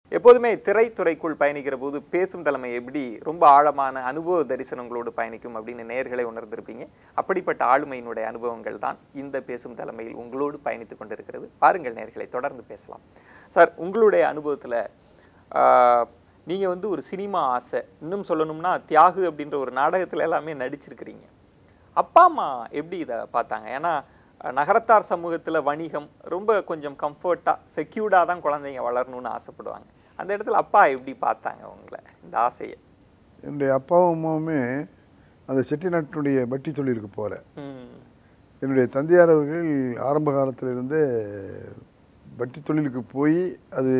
எப்போதுமே திரைத்துறைக்குள் பயணிக்கிற போது பேசும் தலைமை எப்படி ரொம்ப ஆழமான அனுபவ தரிசனங்களோடு பயணிக்கும் அப்படின்னு நேர்களை உணர்ந்திருப்பீங்க அப்படிப்பட்ட ஆளுமையினுடைய அனுபவங்கள் தான் இந்த பேசும் தலைமையில் உங்களோடு பயணித்துக் கொண்டிருக்கிறது பாருங்கள் நேர்களை தொடர்ந்து பேசலாம் சார் உங்களுடைய அனுபவத்துல ஆஹ், நீங்க வந்து ஒரு சினிமா ஆசை இன்னும் சொல்லணும்னா தியாகு அப்படின்ற ஒரு நாடகத்துல எல்லாமே நடிச்சிருக்கிறீங்க அப்பா அம்மா எப்படி இதை பார்த்தாங்க ஏன்னா அஹ், நகரத்தார் சமூகத்துல வணிகம் ரொம்ப கொஞ்சம் கம்ஃபர்ட்டாக செக்யூர்டாக தான் குழந்தைங்க வளரணும்னு ஆசைப்படுவாங்க அந்த இடத்துல அப்பா எப்படி பார்த்தாங்க உங்களை இந்த ஆசையை என்னுடைய அப்பாவும் அம்மாவுமே அந்த செட்டிநாட்டினுடைய வட்டி தொழிலுக்கு போகல ம் என்னுடைய தந்தையார் அவர்கள் ஆரம்ப காலத்திலிருந்தே வட்டி தொழிலுக்கு போய் அது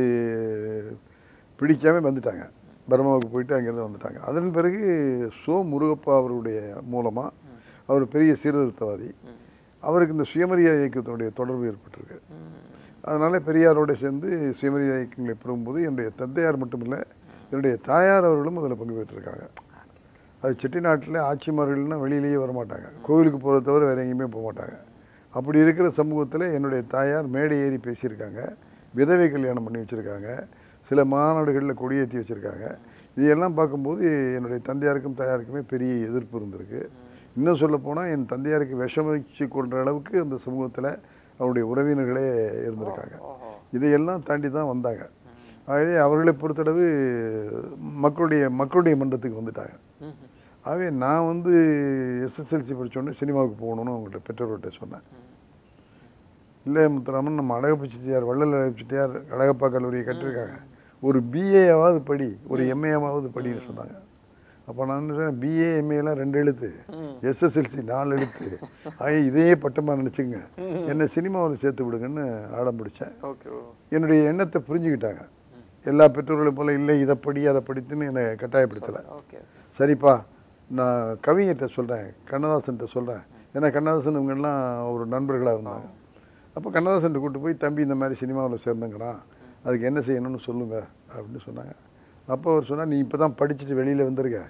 பிடிக்காம வந்துட்டாங்க பர்மாவுக்கு போயிட்டு அங்கேருந்து வந்துட்டாங்க அதன் பிறகு சோ முருகப்பா அவருடைய மூலமாக அவர் பெரிய சீர்திருத்தவாதி அவருக்கு இந்த சுயமரியாதை இயக்கத்தினுடைய தொடர்பு ஏற்பட்டிருக்கு அதனால பெரியாரோட சேர்ந்து சுயமரியாதை இயக்கங்களை பெறும்போது என்னுடைய தந்தையார் மட்டுமில்லை என்னுடைய தாயார் அவர்களும் அதில் பங்கு பெற்றிருக்காங்க அது செட்டிநாட்டில் ஆட்சிமார்கள்னா வெளியிலேயே வரமாட்டாங்க கோவிலுக்கு போகிறத தவிர வேறு எங்கேயுமே போக மாட்டாங்க அப்படி இருக்கிற சமூகத்தில் என்னுடைய தாயார் மேடை ஏறி பேசியிருக்காங்க விதவை கல்யாணம் பண்ணி வச்சுருக்காங்க சில மாநாடுகளில் கொடியேற்றி வச்சுருக்காங்க இதையெல்லாம் பார்க்கும்போது என்னுடைய தந்தையாருக்கும் தாயாருக்குமே பெரிய எதிர்ப்பு இருந்திருக்கு இன்னும் சொல்லப்போனால் என் தந்தையாருக்கு விஷம் வச்சு கொள்கிற அளவுக்கு அந்த சமூகத்தில் அவருடைய உறவினர்களே இருந்திருக்காங்க ஓஹோ இதையெல்லாம் தாண்டி தான் வந்தாங்க ஆகவே அவர்களை பொறுத்தளவு மக்களுடைய மக்களுடைய மன்றத்துக்கு வந்துட்டாங்க ம் ஆகவே நான் வந்து எஸ்எஸ்எல்சி படித்தோடனே சினிமாவுக்கு போகணும்னு அவங்கள்ட்ட பெற்றோர்கிட்ட சொன்னேன் இல்லை முத்துராமன் நம்ம அழகப்ப செட்டியார் வள்ளல் அழகப்ப செட்டியார் அழகப்பா கல்லூரியை கட்டிருக்காங்க ஒரு பிஏவாவது படி ஒரு எம்ஏவாவது படின்னு சொன்னாங்க அப்போ நான் பிஏ எம்ஏலாம் ரெண்டு எழுத்து எஸ்எஸ்எல்சி நாலு எழுத்து ஆக இதையே பட்டமாக நினச்சிங்க என்னை சினிமாவில் சேர்த்து விடுங்கன்னு ஆடம் பிடிச்சேன் ஓகே ஓ என்னுடைய எண்ணத்தை புரிஞ்சுக்கிட்டாங்க எல்லா பெற்றோர்களையும் போல இல்லை இதை படி அதை படித்துன்னு என்னை கட்டாயப்படுத்தலை ஓகே சரிப்பா நான் கவிஞர்கிட்ட சொல்கிறேன் கண்ணதாசன்கிட்ட சொல்கிறேன் ஏன்னா கண்ணதாசன் இவங்கெல்லாம் ஒரு நண்பர்களாக இருந்தாங்க அப்போ கண்ணதாசன்கிட்ட கூட்டு போய் தம்பி இந்த மாதிரி சினிமாவில் சேர்ந்துங்கிறான் அதுக்கு என்ன செய்யணும்னு சொல்லுங்கள் அப்படின்னு சொன்னாங்க அப்போ அவர் சொன்னார் நீ இப்போ தான் படிச்சுட்டு வெளியில் வந்திருக்க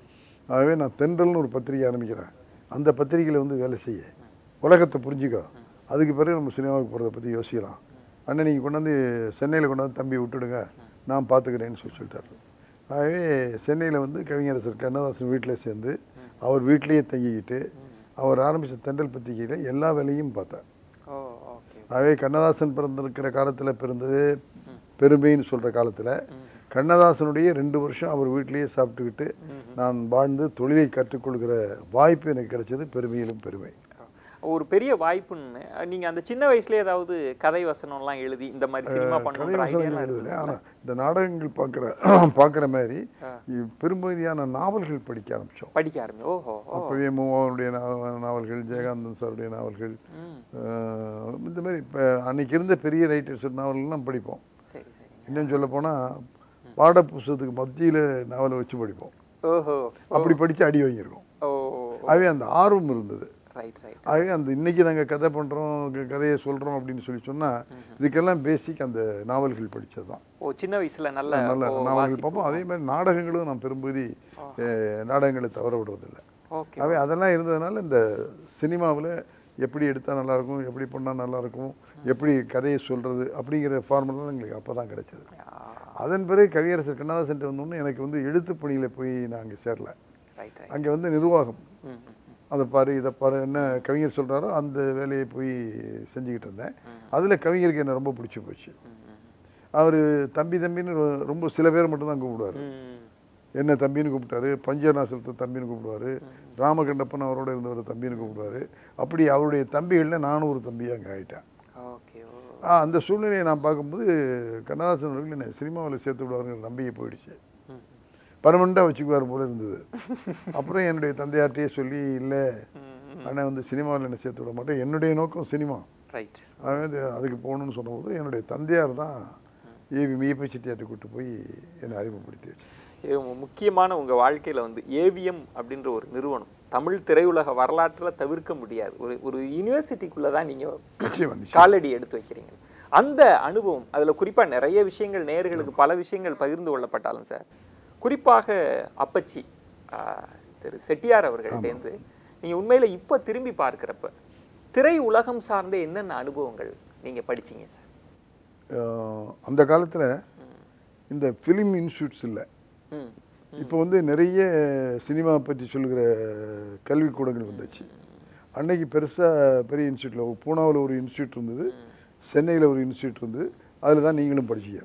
ஆகவே நான் தென்றல்னு ஒரு பத்திரிக்கை ஆரம்பிக்கிறேன் அந்த பத்திரிக்கையில் வந்து வேலை செய்ய உலகத்தை புரிஞ்சுக்கோ அதுக்கு பிறகு நம்ம சினிமாவுக்கு போகிறத பற்றி யோசிக்கலாம் அண்ணன் நீங்கள் கொண்டாந்து சென்னையில் கொண்டாந்து தம்பி விட்டுடுங்க நான் பார்த்துக்கிறேன்னு சொல்லி சொல்லிட்டாரு ஆகவே சென்னையில் வந்து கவிஞரசர் கண்ணதாசன் வீட்டில் சேர்ந்து அவர் வீட்டிலேயே தங்கிக்கிட்டு அவர் ஆரம்பித்த தென்றல் பத்திரிகையில் எல்லா வேலையும் பார்த்தேன் ஓ ஓகே ஆகவே கண்ணதாசன் பிறந்திருக்கிற காலத்தில் பிறந்தது பெருமைன்னு சொல்கிற காலத்தில் கண்ணதாசனுடைய ரெண்டு வருஷம் அவர் வீட்டிலேயே சாப்பிட்டுக்கிட்டு நான் வாழ்ந்து தொழிலை கற்றுக்கொள்கிற வாய்ப்பு எனக்கு கிடைச்சது பெருமையிலும் பெருமை ஒரு பெரிய வாய்ப்புன்னு நீங்க அந்த சின்ன வயசுல ஏதாவது கதை வசனம்லாம் எழுதி இந்த மாதிரி சினிமா கதை பண்ணுற வசனங்கள் ஐடியாலாம் எழுதலை ஆனால் இந்த நாடகங்கள் பார்க்குற பார்க்குற மாதிரி இ- பெரும்பகுதியான நாவல்கள் படிக்க ஆரம்பித்தோம் படிக்க ஆரம்பி ஓஹோ ஓ அப்போவே மூவாருடைய நாவ- நாவல்கள் ஜெயகாந்தன் சாருடைய நாவல்கள் ம் அஹ், இந்த மாதிரி இப்போ அன்னைக்கு இருந்த பெரிய ரைட்டர்ஸ் நாவல்கள்லாம் படிப்போம் சரி சரிங்க இன்னும் சொல்ல போனால் பாட புஸ்தகத்துக்கு மத்தியில் நாவலை வச்சு படிப்போம் ஓஹோ அப்படி படித்து அடி வாங்கியிருக்கோம் ஓ ஆகவே அந்த ஆர்வம் இருந்தது ரைட் ரைட் ஆகவே அந்த இன்னைக்கு நாங்கள் கதை பண்ணுறோம் கதையை சொல்கிறோம் அப்படின்னு சொல்லி சொன்னால் இதுக்கெல்லாம் பேசிக் அந்த நாவல்கள் படித்தது தான் ஓ சின்ன வயசுல நல்ல நல்ல ஓ, நாவல்கள் வாசிப்பு. பார்ப்போம் அதே மாதிரி நாடகங்களும் நான் பெரும்பகுதி அஹ், நாடகங்களை தவற விடுறதில்லை ஓகே ஆகவே அதெல்லாம் இருந்ததுனால இந்த சினிமாவில் எப்படி எடுத்தால் நல்லாயிருக்கும் எப்படி பண்ணால் நல்லாயிருக்கும் எப்படி கதையை சொல்கிறது அப்படிங்கிற ஃபார்முலாம் எங்களுக்கு அப்போ தான் கிடைச்சது அதன் பிறகு கவியரசர் கண்ணதாசன் வந்தோடனே எனக்கு வந்து எழுத்து பணியில் போய் நான் அங்கே சேரல ரைட் ரைட் அங்கே வந்து நிர்வாகம் ம் ம், அதை பாரு இதை பாரு என்ன கவிஞர் சொல்கிறாரோ அந்த வேலையை போய் செஞ்சுக்கிட்டு இருந்தேன் அதில் கவிஞருக்கு என்ன ரொம்ப பிடிச்சி போச்சு ம், ம், அவர் தம்பி தம்பின்னு ரொ- ரொம்ப சில பேர் மட்டும்தான் கூப்பிடுவார் ம். என்ன தம்பின்னு கூப்பிட்டாரு பஞ்சநாசலத்தை தம்பின்னு கூப்பிடுவாரு ராமகண்டப்பன் அவரோட இருந்தவர் தம்பின்னு கூப்பிடுவாரு அப்படி அவருடைய தம்பிகளில் நானும் ஒரு தம்பியாக அங்கே ஆகிட்டேன் ஓகே ஓ ஆ, அந்த சூழ்நிலையை நான் பார்க்கும்போது கண்ணதாசன் அவர்கள் என்னை சினிமாவில் சேர்த்து விடுவாருங்கிற நம்பிக்கை போயிடுச்சு ம் பர்மனெண்ட்டாக வச்சுக்குவார் போல இருந்தது அப்புறம் என்னுடைய தந்தையார்ட்டையே சொல்லி இல்லை ம் அண்ணன் வந்து சினிமாவில் என்னை சேர்த்து விட மாட்டேன் என்னுடைய நோக்கம் சினிமா ரைட் அதாவது அதுக்கு போகணும்னு சொன்னபோது என்னுடைய தந்தையார் தான் ஏவி மீப்பை செட்டியார்ட்ட கூட்டு போய் என்னை அறிமுகப்படுத்தி வச்சு இது மு- முக்கியமான உங்க வாழ்க்கையில வந்து ஏவிஎம் அப்படின்ற ஒரு நிறுவனம் தமிழ் திரையுலக வரலாற்றுல தவிர்க்க முடியாது ஒரு ஒரு யூனிவர்சிட்டிக்குள்ள தான் நீங்க நிச்சயமா நிச்சயம் காலடி எடுத்து வைக்கிறீங்க அந்த அனுபவம் அதுல குறிப்பா நிறைய விஷயங்கள் நேயர்களுக்கு பல விஷயங்கள் பகிர்ந்து கொள்ளப்பட்டாலும் சார் குறிப்பாக அப்பச்சி ஆஹ், திரு செட்டியார் அவர்கள்டேருந்து நீங்க உண்மையில இப்ப திரும்பி பார்க்கிறப்ப திரை உலகம் சார்ந்த என்னென்ன அனுபவங்கள் நீங்க படிச்சீங்க சார் அஹ் அந்த காலத்தில் இந்த ஃபிலிம் இன்ஸ்டியூட்ஸ் இல்லை ம் இப்போ வந்து நிறைய சினிமா பற்றி சொல்கிற கல்விக்கூடங்கள் வந்துச்சு அன்னைக்கு பெருசாக பெரிய இன்ஸ்டியூட்டில் பூனாவில் ஒரு இன்ஸ்டியூட் இருந்தது சென்னையில் ஒரு இன்ஸ்டியூட் இருந்தது அதில் தான் நீங்களும் படிச்சீங்க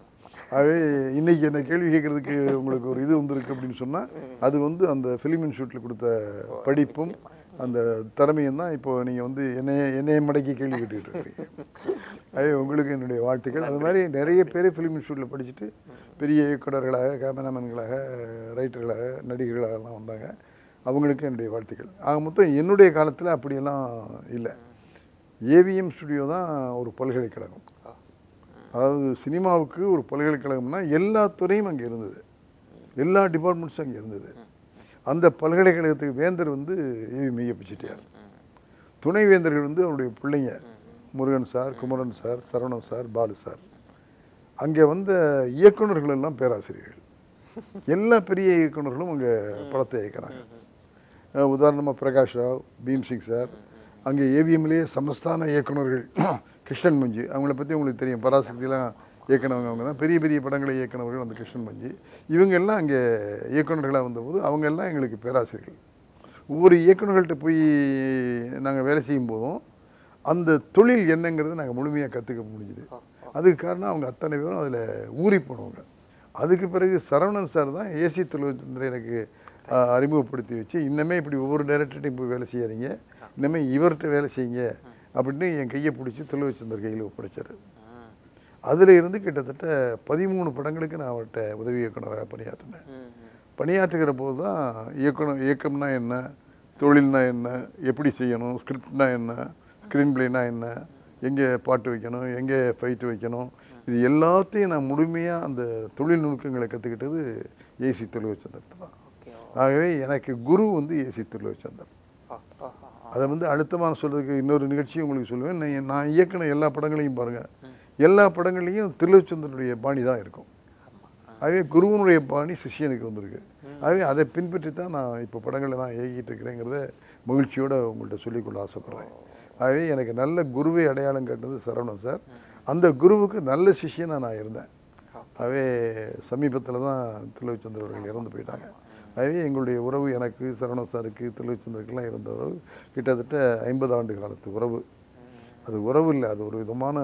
ஆகவே இன்னைக்கு என்ன கேள்வி கேட்கறதுக்கு உங்களுக்கு ஒரு இது வந்திருக்கு அப்படின்னு சொன்னால் அது வந்து அந்த ஃபிலிம் இன்ஸ்டியூட்டில் கொடுத்த படிப்பும் அந்த திறமையும் தான் இப்போ நீங்கள் வந்து என்னைய என்னைய மடக்கி கேள்வி கேட்டுக்கிட்டு இருக்கீங்க அதே உங்களுக்கு என்னுடைய வாழ்த்துக்கள் அது மாதிரி நிறைய பேர் ஃபிலிம் இன்ஸ்டியூட்டில் படிச்சுட்டு பெரிய இயக்குனர்களாக கேமராமேன்களாக ரைட்டர்களாக நடிகர்களாகலாம் வந்தாங்க அவங்களுக்கு என்னுடைய வாழ்த்துக்கள் ஆக மொத்தம் என்னுடைய காலத்தில் அப்படியெல்லாம் இல்லை ஏவிஎம் ஸ்டுடியோ தான் ஒரு பல்கலைக்கழகம் அதாவது சினிமாவுக்கு ஒரு பல்கலைக்கழகம்னா எல்லா துறையும் அங்கே இருந்தது எல்லா டிபார்ட்மெண்ட்ஸும் அங்கே இருந்தது அந்த பல்கலைக்கழகத்துக்கு வேந்தர் வந்து ஏவி மெய்யப்ப செட்டியார் துணை வேந்தர்கள் வந்து அவருடைய பிள்ளைங்க Murugan sir Kumaran sir Saravanan sir Balu sir அங்கே வந்த இயக்குனர்கள் எல்லாம் பேராசிரியர்கள் எல்லா பெரிய இயக்குனர்களும் அங்கே படத்தை இயக்கினாங்க அஹ் உதாரணமா பிரகாஷ் ராவ் பீம்சிங் சார் அங்கே ஏவிஎம்லேயே சமஸ்தான இயக்குனர்கள் கிருஷ்ணன் மஞ்சு அவங்கள பற்றி உங்களுக்கு தெரியும் பராசக்திலாம் இயக்குனவங்க அவங்க தான் பெரிய பெரிய படங்களை இயக்குனவர்கள் அந்த கிருஷ்ணன் மஞ்சு இவங்க எல்லாம் அங்கே இயக்குனர்களாக வந்தபோது அவங்க எல்லாம் எங்களுக்கு பேராசிரியர்கள் ஒவ்வொரு இயக்குனர்கள்ட்ட போய் நாங்கள் வேலை செய்யும் போதும் அந்த தொழில் என்னங்கிறத நாங்கள் முழுமையாக கற்றுக்க முடிஞ்சுது அதுக்கு காரணம் அவங்க அத்தனை பேரும் அதில் ஊறி போனவங்க அதுக்கு பிறகு சரவணன் சார் தான் ஏசி தொழில்நுட்பத்தில் எனக்கு ஆஹ், அறிமுகப்படுத்தி வச்சு இன்னமே இப்படி ஒவ்வொரு டைரக்டர்ட்டையும் போய் வேலை செய்யாதீங்க இன்னமே இவர்கிட்ட வேலை செய்யுங்க அப்படின்னு என் கையை பிடிச்சி தொழில்வச்சந்தர் கையில் ஒப்படைச்சார் ம் அதில் இருந்து கிட்டத்தட்ட பதிமூணு படங்களுக்கு நான் அவர்கிட்ட உதவி இயக்குனராக பணியாற்றினேன் ம் பணியாற்றுகிற போது தான் இயக்கணும் இயக்கம்னா என்ன தொழில்னா என்ன எப்படி செய்யணும் ஸ்கிரிப்ட்னா என்ன ஸ்க்ரீன் பிளேனா என்ன எங்கே பாட்டு வைக்கணும் எங்கே ஃபைட்டு வைக்கணும் இது எல்லாத்தையும் நான் முழுமையாக அந்த தொழில் நுணுக்கங்களை கற்றுக்கிட்டது ஏசி தொழில்வச்சந்தர் தான் ஓகே ஆகவே எனக்கு குரு வந்து ஏசி தொழில்வச்சந்தர் ஓ ஓ ஓ அதை வந்து அடுத்தமான சொல்றதுக்கு இன்னொரு நிகழ்ச்சியும் உங்களுக்கு சொல்லுவேன் நான் நான் இயக்கின எல்லா படங்களையும் பாருங்கள் எல்லா படங்கள்லையும் திருச்சந்திரனுடைய பாணி தான் இருக்கும் ஆகவே குருவனுடைய பாணி சிஷ்யனுக்கு வந்திருக்கு ஆகவே அதை பின்பற்றி தான் நான் இப்போ படங்களை நான் இயக்கிட்டு இருக்கிறேங்கிறத மகிழ்ச்சியோடு உங்கள்கிட்ட சொல்லிக்கொள்ள ஆசைப்படுறேன் ஆகவே எனக்கு நல்ல குருவை அடையாளம் காட்டினது சரவணன் சார் அந்த குருவுக்கு நல்ல சிஷ்யனாக நான் இருந்தேன் ஆகவே சமீபத்தில் தான் திருலோச்சந்தர் அவர்கள் இறந்து போயிட்டாங்க ஆகவே எங்களுடைய உறவு எனக்கு சரவணன் சாருக்கு திருலோச்சந்தருக்கெல்லாம் இருந்த உறவு கிட்டத்தட்ட ஐம்பது ஆண்டு காலத்து உறவு அது உறவு இல்லை அது ஒரு விதமான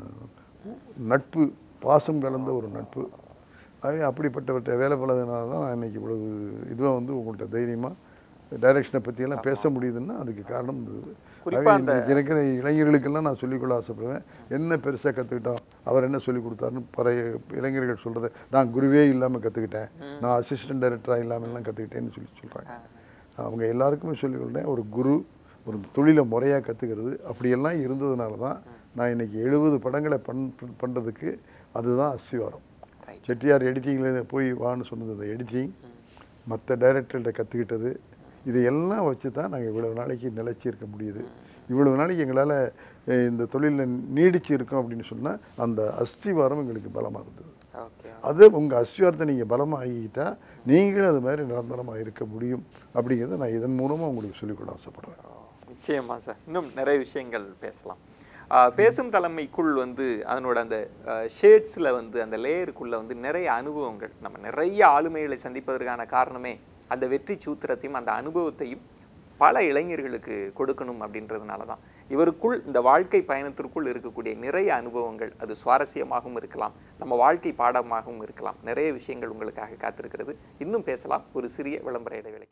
நட்பு பாசம் கலந்த ஒரு நட்பு ஆகவே அப்படிப்பட்டவற்றை வேலை பழகினால தான் நான் இன்னைக்கு இவ்வளவு இதுவாக வந்து உங்கள்கிட்ட தைரியமாக டைரக்ஷனை பற்றியெல்லாம் பேச முடியுதுன்னா அதுக்கு காரணம் இது குறிப்பா ஆகவே இன்னைக்கு இருக்கிற இளைஞர்களுக்கெல்லாம் நான் சொல்லிக்கொள்ள ஆசைப்படுவேன் என்ன பெருசாக கற்றுக்கிட்டோம் அவர் என்ன சொல்லி கொடுத்தாருன்னு பழைய இளைஞர்கள் சொல்கிறத நான் குருவே இல்லாமல் கற்றுக்கிட்டேன் நான் அசிஸ்டன்ட் டைரக்டராக இல்லாமல்லாம் கற்றுக்கிட்டேன்னு சொல்லி சொல்கிறாங்க அவங்க எல்லாருக்குமே சொல்லிக்கொள்கிறேன் ஒரு குரு ஒரு தொழிலை முறையாக கற்றுக்கிறது அப்படியெல்லாம் இருந்ததுனால தான் நான் இன்னைக்கு எழுபது படங்களை பண் பண்ணுறதுக்கு அதுதான் அஸ்திவாரம் ரைட் செட்டியார் எடிட்டிங்கில் போய் வான்னு சொன்னது அந்த எடிட்டிங் மற்ற டைரக்டர்கிட்ட கற்றுக்கிட்டது இதையெல்லாம் வச்சு தான் நாங்கள் இவ்வளவு நாளைக்கு நிலைச்சி இருக்க முடியுது இவ்வளவு நாளைக்கு எங்களால் இந்த தொழிலில் நீடிச்சு இருக்கோம் அப்படின்னு சொன்னால் அந்த அஸ்திவாரம் எங்களுக்கு பலமாக இருந்தது ஓகே அது உங்கள் அஸ்திவாரத்தை நீங்கள் பலமாக ஆகிக்கிட்டா நீங்களும் அது மாதிரி நிரந்தரமாக இருக்க முடியும் அப்படிங்கிறத நான் இதன் மூலமாக உங்களுக்கு சொல்லிக்கொள்ள ஆசைப்படுறேன் நிச்சயமா சார் இன்னும் நிறைய விஷயங்கள் பேசலாம் ஆ, பேசும் தலைமைக்குள் வந்து அதனோட அந்த ஷேட்ஸில் வந்து அந்த லேயருக்குள்ள வந்து நிறைய அனுபவங்கள் நம்ம நிறைய ஆளுமைகளை சந்திப்பதற்கான காரணமே அந்த வெற்றி சூத்திரத்தையும் அந்த அனுபவத்தையும் பல இளைஞர்களுக்கு கொடுக்கணும் அப்படின்றதுனால தான் இவருக்குள் இந்த வாழ்க்கை பயணத்திற்குள் இருக்கக்கூடிய நிறைய அனுபவங்கள் அது சுவாரஸ்யமாகவும் இருக்கலாம் நம்ம வாழ்க்கை பாடமாகவும் இருக்கலாம் நிறைய விஷயங்கள் உங்களுக்காக காத்திருக்கிறது இன்னும் பேசலாம் ஒரு சிறிய விளம்பர இடைவேளை